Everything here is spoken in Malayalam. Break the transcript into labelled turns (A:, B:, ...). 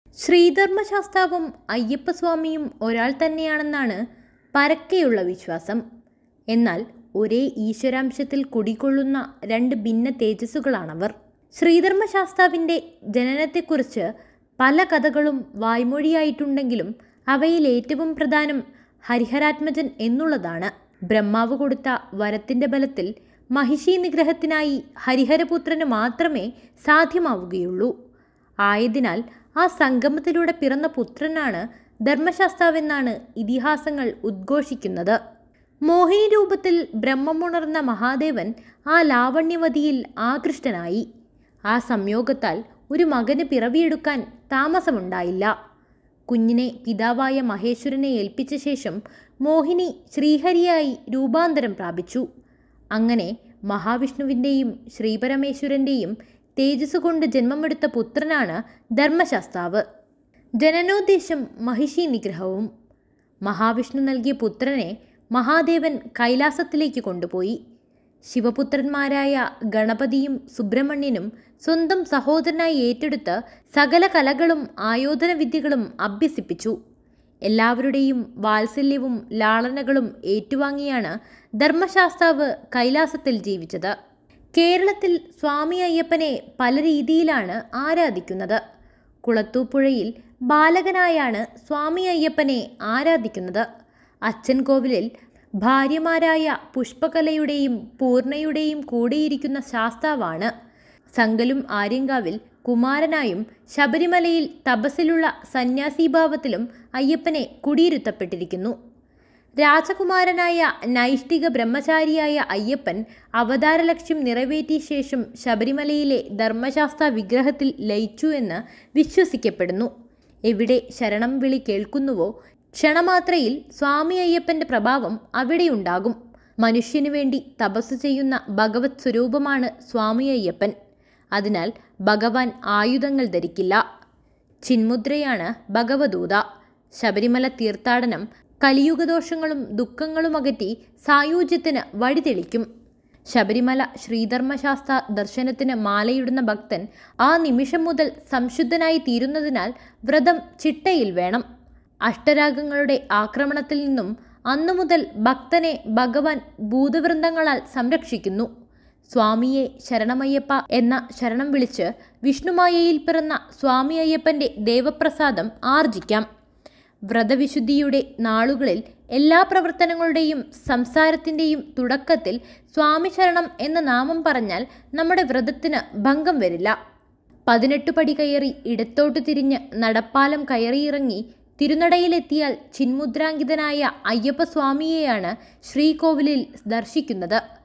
A: ശ്രീധർമ്മശാസ്താവും അയ്യപ്പസ്വാമിയും ഒരാൾ തന്നെയാണെന്നാണ് പരക്കെയുള്ള വിശ്വാസം എന്നാൽ ഒരേ ഈശ്വരാംശത്തിൽ കുടികൊള്ളുന്ന രണ്ട് ഭിന്ന തേജസ്സുകളാണവർ ശ്രീധർമ്മശാസ്താവിൻ്റെ ജനനത്തെക്കുറിച്ച് പല കഥകളും വായ്മൊഴിയായിട്ടുണ്ടെങ്കിലും അവയിൽ ഏറ്റവും പ്രധാനം ഹരിഹരാത്മജൻ എന്നുള്ളതാണ് ബ്രഹ്മാവ് കൊടുത്ത വരത്തിൻ്റെ ബലത്തിൽ മഹിഷി നിഗ്രഹത്തിനായി ഹരിഹരപുത്രന് മാത്രമേ സാധ്യമാവുകയുള്ളൂ ആയതിനാൽ ആ സംഗമത്തിലൂടെ പിറന്ന പുത്രനാണ് ധർമ്മശാസ്താവെന്നാണ് ഇതിഹാസങ്ങൾ ഉദ്ഘോഷിക്കുന്നത് മോഹിനി രൂപത്തിൽ ബ്രഹ്മമുണർന്ന മഹാദേവൻ ആ ലാവണ്യവതിയിൽ ആകൃഷ്ടനായി ആ സംയോഗത്താൽ ഒരു മകന് പിറവിയെടുക്കാൻ താമസമുണ്ടായില്ല കുഞ്ഞിനെ പിതാവായ മഹേശ്വരനെ ഏൽപ്പിച്ച ശേഷം മോഹിനി ശ്രീഹരിയായി രൂപാന്തരം പ്രാപിച്ചു അങ്ങനെ മഹാവിഷ്ണുവിൻ്റെയും ശ്രീപരമേശ്വരൻ്റെയും തേജസ് കൊണ്ട് ജന്മമെടുത്ത പുത്രനാണ് ധർമ്മശാസ്താവ് ജനനോദ്ദേശം മഹിഷി നിഗ്രഹവും മഹാവിഷ്ണു നൽകിയ പുത്രനെ മഹാദേവൻ കൈലാസത്തിലേക്ക് കൊണ്ടുപോയി ശിവപുത്രന്മാരായ ഗണപതിയും സുബ്രഹ്മണ്യനും സ്വന്തം സഹോദരനായി ഏറ്റെടുത്ത് സകല കലകളും ആയോധന വിദ്യകളും അഭ്യസിപ്പിച്ചു എല്ലാവരുടെയും വാത്സല്യവും ലാളനകളും ഏറ്റുവാങ്ങിയാണ് ധർമ്മശാസ്താവ് കൈലാസത്തിൽ ജീവിച്ചത് കേരളത്തിൽ സ്വാമി അയ്യപ്പനെ പല രീതിയിലാണ് ആരാധിക്കുന്നത് കുളത്തൂപ്പുഴയിൽ ബാലകനായാണ് സ്വാമി അയ്യപ്പനെ ആരാധിക്കുന്നത് അച്ഛൻ കോവിലിൽ ഭാര്യമാരായ പുഷ്പകലയുടെയും പൂർണ്ണയുടെയും കൂടെയിരിക്കുന്ന ശാസ്താവാണ് സങ്കലും ആര്യങ്കാവിൽ കുമാരനായും ശബരിമലയിൽ തപസ്സിലുള്ള സന്യാസീഭാവത്തിലും അയ്യപ്പനെ കുടിയിരുത്തപ്പെട്ടിരിക്കുന്നു രാജകുമാരനായ നൈഷ്ഠിക ബ്രഹ്മചാരിയായ അയ്യപ്പൻ അവതാര ലക്ഷ്യം നിറവേറ്റിയ ശേഷം ശബരിമലയിലെ ധർമ്മശാസ്ത്ര വിഗ്രഹത്തിൽ ലയിച്ചു എന്ന് വിശ്വസിക്കപ്പെടുന്നു എവിടെ ശരണം വിളി കേൾക്കുന്നുവോ ക്ഷണമാത്രയിൽ സ്വാമി അയ്യപ്പന്റെ പ്രഭാവം അവിടെയുണ്ടാകും മനുഷ്യനു വേണ്ടി തപസ് ചെയ്യുന്ന ഭഗവത് സ്വരൂപമാണ് സ്വാമി അയ്യപ്പൻ അതിനാൽ ഭഗവാൻ ആയുധങ്ങൾ ധരിക്കില്ല ചിന്മുദ്രയാണ് ഭഗവദൂത ശബരിമല തീർത്ഥാടനം കലിയുഗദോഷങ്ങളും ദുഃഖങ്ങളും അകറ്റി സായുജ്യത്തിന് വഴിതെളിക്കും ശബരിമല ശ്രീധർമ്മശാസ്ത്ര ദർശനത്തിന് മാലയിടുന്ന ഭക്തൻ ആ നിമിഷം മുതൽ സംശുദ്ധനായി തീരുന്നതിനാൽ വ്രതം ചിട്ടയിൽ വേണം അഷ്ടരാഗങ്ങളുടെ ആക്രമണത്തിൽ നിന്നും അന്നു മുതൽ ഭക്തനെ ഭഗവാൻ ഭൂതവൃന്ദങ്ങളാൽ സംരക്ഷിക്കുന്നു സ്വാമിയെ ശരണമയ്യപ്പ എന്ന ശരണം വിളിച്ച് വിഷ്ണുമായയിൽ പിറന്ന സ്വാമി അയ്യപ്പൻ്റെ ദേവപ്രസാദം ആർജിക്കാം വ്രതവിശുദ്ധിയുടെ നാളുകളിൽ എല്ലാ പ്രവർത്തനങ്ങളുടെയും സംസാരത്തിൻ്റെയും തുടക്കത്തിൽ സ്വാമി ശരണം എന്ന നാമം പറഞ്ഞാൽ നമ്മുടെ വ്രതത്തിന് ഭംഗം വരില്ല പതിനെട്ട് പടി കയറി ഇടത്തോട്ട് തിരിഞ്ഞ് നടപ്പാലം കയറിയിറങ്ങി തിരുനടയിലെത്തിയാൽ ചിന്മുദ്രാങ്കിതനായ അയ്യപ്പസ്വാമിയെയാണ് ശ്രീകോവിലിൽ ദർശിക്കുന്നത്